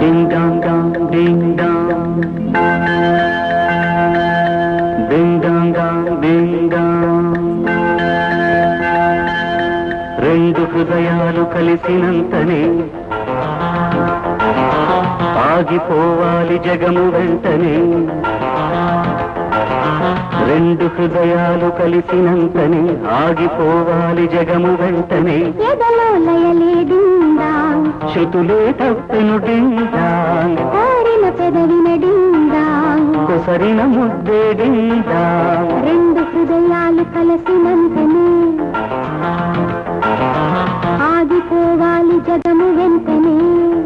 డింగ్ dong dong ding dong ding dong dong ding dong రెండు హృదయాలు కలిసినంతనే ఆగిపోవాలి జగము వెంటనే రెండు హృదయాలు కలిసినంతనే ఆగిపోవాలి జగము వెంటనే ఎదలో లయలేడిందా శృతులే తప్పెను డిండాంగ్ కోరిన పెదవిన డిందా కొసరిన ముద్దే డిండాంగ్ రెండు హృదయాలు కలిసినంతనే ఆగిపోవాలి జగము వెంటనే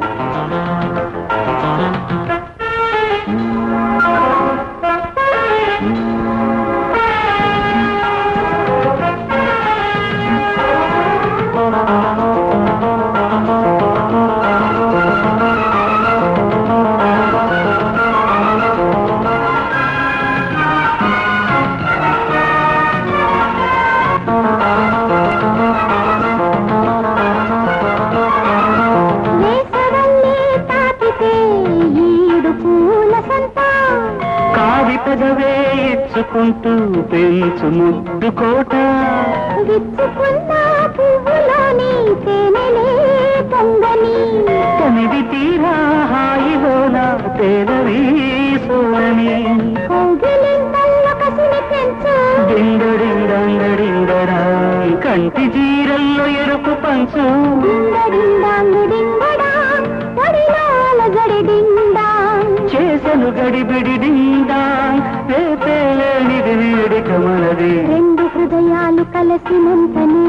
వేసవల్లే తాకితే ఈడు పూల సంత కావి పెదవే ఇచ్చుకుంటూ పెంచు ముద్దు కోట విచ్చుకున్న పువ్వులోని తేనెలే పొంగని తనివి తీరా హాయిలోన తేలవి సోలని కౌగిలింతల్లో కసిని పెంచు డిండడిండండడిండడా కంటి జీరల్లో ఎరుపు పంచు డింగడిండాంగుడింగడా, ఒడిలో అలజడి డిండాం. చేసను గడిబిడి డిండా రేపేలేనిది వేడిక మనది రెండు హృదయాలు కలిసినంతనే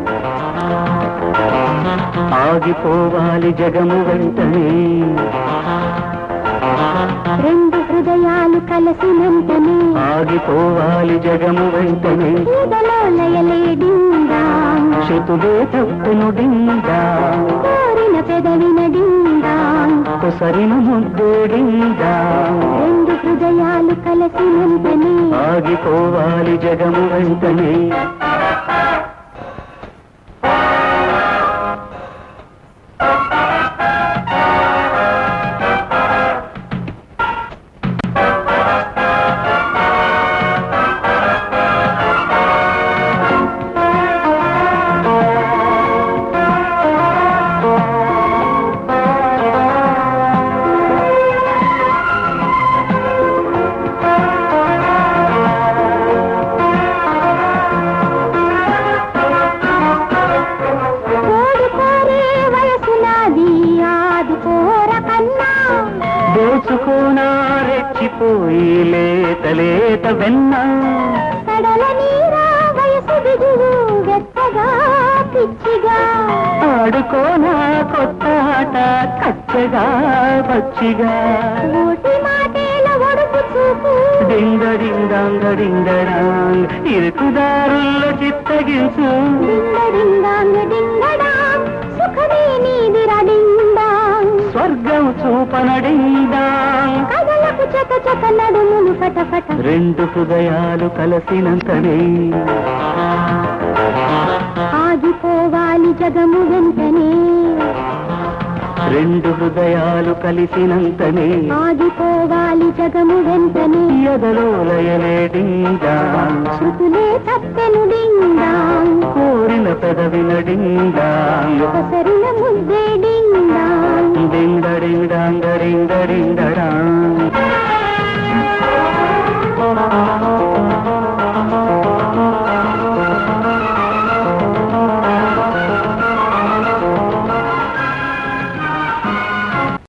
ఆగిపోవాలి జగము వెంటనే రెండు హృదయాలు కలిసినంతనే ఆగిపోవాలి జగము వెంటనే ఈదలో లయలేడిందాం శృతులే తప్పును డిండా కోరిన పెదవిన డిందాం కొసరిన ముద్దే డిండా రెండు హృదయాలు కలిసినంతనే ఆగిపోవాలి జగము వెంటనే కోడి కోరే వయసు నాది ఆది కోర కన్నా దోచుకోనా రెచ్చిపోయి లేత లేత వెన్న కడల నీరా వయసు బిగువు వెచ్చగా పిచ్చిగా ఆడుకోనా కొత్త ఆట కచ్చగా పచ్చిగా ఊటి మాటేల ఒడుపు చూపు డింగడింగాంగడింగడాంగ్ ఇరుకుదారుల్లో చిత్తగించు డింగడింగాంగ డింగడాం సుఖమే నీదిరా డిండాం స్వర్గం చూపనడిండాంగ్ కదలకు చక చక నడుములు పటపట రెండు హృదయాలు కలిసినంతనే ఆగిపోవాలి జగము వెంటనే రెండు హృదయాలు కలిసినంతనే ఆగిపోవాలి జగము వెంటనే ఎదలో లయలేడిండాంగ్ శృతులే తప్పెను డిండాం కోరిన పెదవిన డిండాంగ్ కొసరిన ముద్దే డిండాం డింగడింగాంగడింగడింగడాంగ్